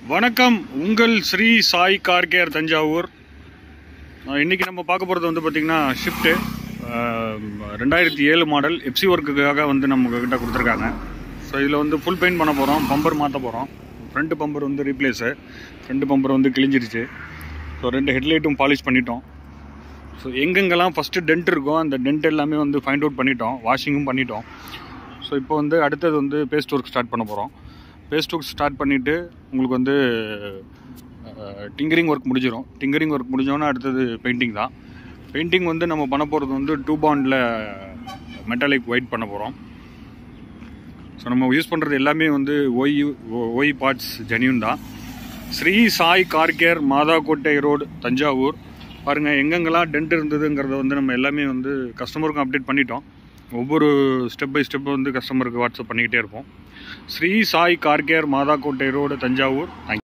வணக்கம் உங்கள் Sri Sai car care Thanjavur அஹ் இன்னைக்கு நம்ம பார்க்க போகிறது வந்து பார்த்திங்கன்னா ஷிஃப்ட்டு ரெண்டாயிரத்தி ஏழு மாடல் எப்சி ஒர்க்குக்காக வந்து நம்ம கிட்ட கொடுத்துருக்காங்க ஸோ இதில் வந்து ஃபுல் பெயிண்ட் பண்ண போகிறோம் பம்பர் மாற்ற போகிறோம் ஃப்ரண்ட் பம்பர் வந்து ரீப்ளேஸு ஃப்ரண்ட் பம்பர் வந்து கிழிஞ்சிருச்சு ஸோ ரெண்டு ஹெட்லைட்டும் பாலிஷ் பண்ணிட்டோம் ஸோ எங்கெங்கெல்லாம் ஃபஸ்ட்டு டென்ட் இருக்கோ அந்த டென்ட் எல்லாமே வந்து ஃபைண்ட் அவுட் பண்ணிட்டோம் வாஷிங்கும் பண்ணிட்டோம் ஸோ இப்போ வந்து அடுத்தது வந்து பேஸ்ட் ஒர்க் ஸ்டார்ட் பண்ண போகிறோம் பேஸ்ட் ஒர்க் ஸ்டார்ட் பண்ணிவிட்டு உங்களுக்கு வந்து டிங்கரிங் ஒர்க் முடிஞ்சிடும் டிங்கரிங் ஒர்க் முடிஞ்சோன்னா அடுத்தது பெயிண்டிங் தான் பெயிண்டிங் வந்து நம்ம பண்ண போகிறது வந்து டூ பாண்டில் மெட்டாலிக் ஒயிட் பண்ண போகிறோம் ஸோ நம்ம யூஸ் பண்ணுறது எல்லாமே வந்து ஒய் ஒய் பார்ட்ஸ் ஜெனியூன் தான் Sri Sai car care Mathakottai road Thanjavur பாருங்கள் எங்கெங்கெல்லாம் டென்ட் இருந்ததுங்கிறத வந்து நம்ம எல்லாமே வந்து கஸ்டமருக்கும் அப்டேட் பண்ணிட்டோம் ஒவ்வொரு ஸ்டெப் பை ஸ்டெப் வந்து கஸ்டமருக்கு வாட்ஸ்அப் பண்ணிக்கிட்டே இருப்போம் Sri Sai car care Mathakottai road Thanjavur thank you